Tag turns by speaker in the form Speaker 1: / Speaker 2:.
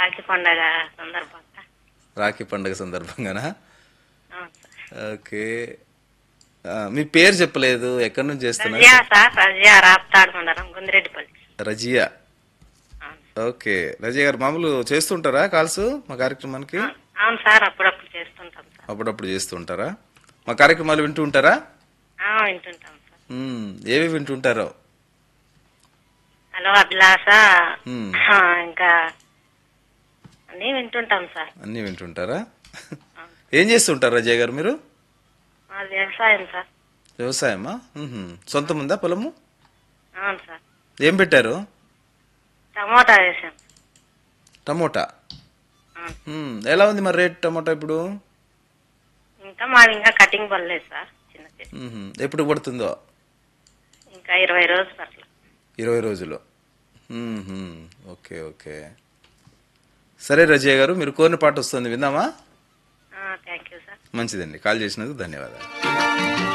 Speaker 1: రాఖీ పండగ సందర్భంగా
Speaker 2: రాఖీ పండుగ సందర్భంగానా
Speaker 1: అవును సార్
Speaker 2: ఓకే ఆ, మీ పేరు చెప్పలేదు ఎక్కడి నుంచి చేస్తున్నారు
Speaker 1: రజియా సార్ రజియా రాప్తాడు మండలం గుందిరెడ్డిపల్లి
Speaker 2: రజియా
Speaker 1: అవును
Speaker 2: ఓకే రజియా గారు మామూలు చేస్తుంటారా కాల్స్ మా కార్యక్రమానికి
Speaker 1: అవును సార్ అప్పుడప్పుడు చేస్తుంటాం సార్
Speaker 2: అప్పుడప్పుడు చేస్తుంటారా మా కార్యక్రమాలు వింటూ ఉంటారా
Speaker 1: ఆ, వింటుంటాం సార్
Speaker 2: మ్మ్. ఏవి వింటుంటారో
Speaker 1: హలో అభిలాష
Speaker 2: మ్మ్.
Speaker 1: ఆ, ఇంకా అన్నీ వింటుంటాం సార్
Speaker 2: అన్నీ వింటుంటారా ఏం చేస్తుంటారు రజయ్ గారు మీరు
Speaker 1: మాది వ్యవసాయం సార్
Speaker 2: వ్యవసాయమా మ్మ్హ్మ్. సొంతం ఉందా పొలము
Speaker 1: అవును సార్
Speaker 2: ఏం పెట్టారు
Speaker 1: టమోటా వేసాం
Speaker 2: టమోటా
Speaker 1: అవును.
Speaker 2: మ్మ్. ఎలా ఉంది మరి రేట్ టమోటా ఇప్పుడు
Speaker 1: ఇంకా మాది ఇంకా కటింగ్ పడలేదు సార్ చిన్న చిన్న
Speaker 2: మ్మ్హ్మ్. ఎప్పుడు పడుతుందో
Speaker 1: ఇంకా ఇరవై రోజులు అట్లా
Speaker 2: ఇరవై రోజులు మ్మ్హ్మ్. ఓకే ఓకే సరే రజయ్ గారు మీరు కోరిన పాట వస్తుంది విందామా
Speaker 1: థ్యాంక్ యూ సార్
Speaker 2: మంచిదండి కాల్ చేసినందుకు ధన్యవాదాలు